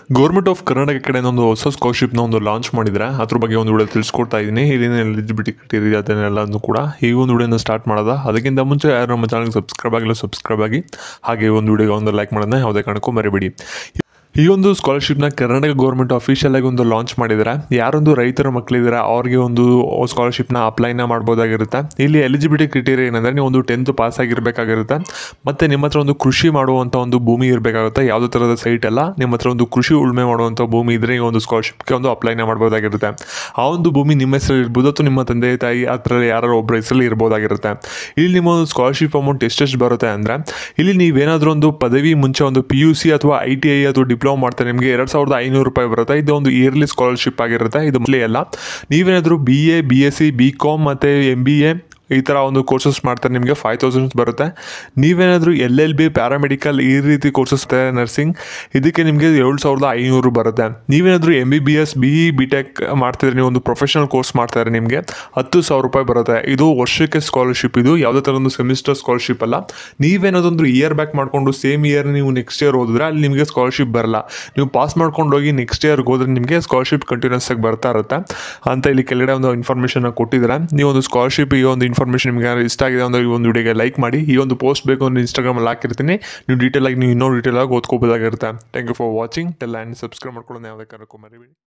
government of Karnataka ಕಡೆಯಿಂದ ಒಂದು ಹೊಸ ಸ್ಕಾಲರ್ಶಿಪ್ನ ಒಂದು ಲಾಂಚ್ ಮಾಡಿದ್ರೆ ಅದ್ರ ಬಗ್ಗೆ ಒಂದು ವಿಡಿಯೋ ತಿಳಿಸ್ಕೊಡ್ತಾ ಇದ್ದೀನಿ ಇಲ್ಲಿನ ಎಲಿಜಿಬಿಲಿಟಿ ಕ್ರೈಟೀರಿಯಾ ಅದನ್ನೆಲ್ಲನೂ ಕೂಡ ಈ ಒಂದು ವಿಡಿಯೋನ ಸ್ಟಾರ್ಟ್ ಮಾಡೋದ ಅದಕ್ಕಿಂತ ಮುಂಚೆ ಯಾರು ನಮ್ಮ ಚಾನಲ್ಗೆ ಸಬ್ಸ್ಕ್ರೈಬ್ ಆಗಿಲ್ಲ ಸಬ್ಸ್ಕ್ರೈಬ್ ಆಗಿ ಹಾಗೆ ಈ ಒಂದು ವಿಡಿಯೋಗೆ ಒಂದು ಲೈಕ್ ಮಾಡೋದನ್ನ ಯಾವುದೇ ಕಾರಣಕ್ಕೂ ಮರಿಬೇಡಿ ಈ ಒಂದು ಸ್ಕಾಲರ್ಶಿಪ್ನ ಕರ್ನಾಟಕ ಗೌರ್ಮೆಂಟ್ ಅಫಿಷಿಯಲ್ ಆಗಿ ಒಂದು ಲಾಂಚ್ ಮಾಡಿದ್ದಾರೆ ಯಾರೊಂದು ರೈತರ ಮಕ್ಕಳಿದ್ದಾರೆ ಅವ್ರಿಗೆ ಒಂದು ಸ್ಕಾಲರ್ಶಿಪ್ನ ಅಪ್ಲೈನ ಮಾಡ್ಬೋದಾಗಿರುತ್ತೆ ಇಲ್ಲಿ ಎಲಿಜಿಬಿಲಿಟಿ ಕ್ರಿಟೇರಿಯಾ ಏನಂದರೆ ನೀವು ಒಂದು ಟೆಂತ್ ಪಾಸ್ ಆಗಿರಬೇಕಾಗಿರುತ್ತೆ ಮತ್ತು ನಿಮ್ಮ ಹತ್ರ ಒಂದು ಕೃಷಿ ಮಾಡುವಂಥ ಒಂದು ಭೂಮಿ ಇರಬೇಕಾಗುತ್ತೆ ಯಾವುದೇ ಥರದ ಸೈಟ್ ಎಲ್ಲ ನಿಮ್ಮ ಹತ್ರ ಒಂದು ಕೃಷಿ ಉಳುಮೆ ಮಾಡುವಂಥ ಭೂಮಿ ಇದ್ದರೆ ಈ ಒಂದು ಸ್ಕಾಲರ್ಶಿಪ್ಗೆ ಒಂದು ಅಪ್ಲೈನ ಮಾಡ್ಬೋದಾಗಿರುತ್ತೆ ಆ ಒಂದು ಭೂಮಿ ನಿಮ್ಮ ಹೆಸರಲ್ಲಿ ಇರ್ಬೋದು ಅಥವಾ ನಿಮ್ಮ ತಂದೆ ತಾಯಿ ಆ ಥರ ಯಾರು ಒಬ್ಬರ ಹೆಸರಲ್ಲಿ ಇರ್ಬೋದಾಗಿರುತ್ತೆ ಇಲ್ಲಿ ನಿಮ್ಮ ಒಂದು ಸ್ಕಾಲರ್ಶಿಪ್ ಅಮೌಂಟ್ ಎಷ್ಟೆಷ್ಟು ಬರುತ್ತೆ ಅಂದರೆ ಇಲ್ಲಿ ನೀವೇನಾದರೂ ಒಂದು ಪದವಿ ಮುಂಚೆ ಒಂದು ಪಿ ಯು ಸಿ ಅಥವಾ ಐ ಟಿ ಐ ಅಥವಾ ಡಿಪ್ಲೊಮಾ ಮಾಡ್ತಾರೆ ನಿಮಗೆ ಎರಡು ಸಾವಿರದ ಐನೂರು ರೂಪಾಯಿ ಬರುತ್ತೆ ಇದು ಒಂದು ಇಯರ್ಲಿ ಸ್ಕಾಲರ್ಶಿಪ್ ಆಗಿರುತ್ತೆ ಇದು ಮೊದಲೇ ಅಲ್ಲ ನೀವೇನಾದರೂ B A B S C B com ಮತ್ತು ಎಮ್ ಬಿ ಎ ಈ ಥರ ಒಂದು ಕೋರ್ಸಸ್ ಮಾಡ್ತಾರೆ ನಿಮಗೆ ಫೈವ್ ತೌಸಂಡ್ಸ್ ಬರುತ್ತೆ ನೀವೇನಾದರೂ ಎಲ್ ಎಲ್ ಬಿ ಪ್ಯಾರಾಮೆಡಿಕಲ್ ಈ ರೀತಿ ಕೋರ್ಸಸ್ ನರ್ಸಿಂಗ್ ಇದಕ್ಕೆ ನಿಮಗೆ ಏಳು ಸಾವಿರದ ಐನೂರು ಬರುತ್ತೆ ನೀವೇನಾದರೂ M B B S B E B tech ಮಾಡ್ತಿದ್ರೆ ನೀವು ಒಂದು ಪ್ರೊಫೆಷನಲ್ ಕೋರ್ಸ್ ಮಾಡ್ತಾರೆ ನಿಮಗೆ ಹತ್ತು ಸಾವಿರ ರೂಪಾಯಿ ಬರುತ್ತೆ ಇದು ವರ್ಷಕ್ಕೆ ಸ್ಕಾಲರ್ಶಿಪ್ ಇದು ಯಾವುದೇ ಥರ ಒಂದು ಸೆಮಿಸ್ಟರ್ ಸ್ಕಾಲರ್ಶಿಪ್ ಅಲ್ಲ ನೀವೇನಾದೊಂದು ಇಯರ್ ಬ್ಯಾಕ್ ಮಾಡಿಕೊಂಡು ಸೇಮ್ ಇಯರ್ ನೀವು ನೆಕ್ಸ್ಟ್ ಇಯರ್ ಓದಿದ್ರೆ ಅಲ್ಲಿ ನಿಮಗೆ ಸ್ಕಾಲರ್ಶಿಪ್ ಬರಲ್ಲ ನೀವು ಪಾಸ್ ಮಾಡ್ಕೊಂಡು ಹೋಗಿ ನೆಕ್ಸ್ಟ್ ಇಯರ್ಗೆ ಹೋದ್ರೆ ನಿಮಗೆ ಸ್ಕಾಲರ್ಶಿಪ್ ಕಂಟಿನ್ಯೂಸ್ ಆಗಿ ಬರ್ತಾ ಇರುತ್ತೆ ಅಂತ ಇಲ್ಲಿ ಕೆಳಗಡೆ ಒಂದು ಇನ್ಫಾರ್ಮೇಷನ್ ಕೊಟ್ಟಿದ್ದಾರೆ ನೀವು ಒಂದು ಸ್ಕಾಲರ್ಶಿಪ್ ಈ ಒಂದು ಇನ್ಫಾರ್ಮೇಷನ್ ನಿಮಗೆ ಯಾರು ಇಷ್ಟ ಆಗಿದೆ ಅಂದ್ರೆ ಈ ಒಂದು ವಿಡಿಯೋಗೆ ಲೈಕ್ ಮಾಡಿ ಈ ಒಂದು ಪೋಸ್ಟ್ ಬೇಕು ಅಂದ್ರೆ ಇನ್ಸ್ಟಾಗ್ರಾಮಲ್ಲಿ ಹಾಕಿರ್ತೀನಿ ನೀವು ಡೀಟೇಲ್ ಆಗಿ ನೀವು ಇನ್ನೂ ಡೀಟೇಲ್ ಆಗಿ ಓದ್ಕೋಬೋದಾಗಿರುತ್ತೆ thank you for watching tell and subscribe ಮಾಡ್ಕೊಳ್ಳೋಣ ಯಾವುದೇ ಕಾರಣಕ್ಕೂ ಮರಿಬೇಡಿ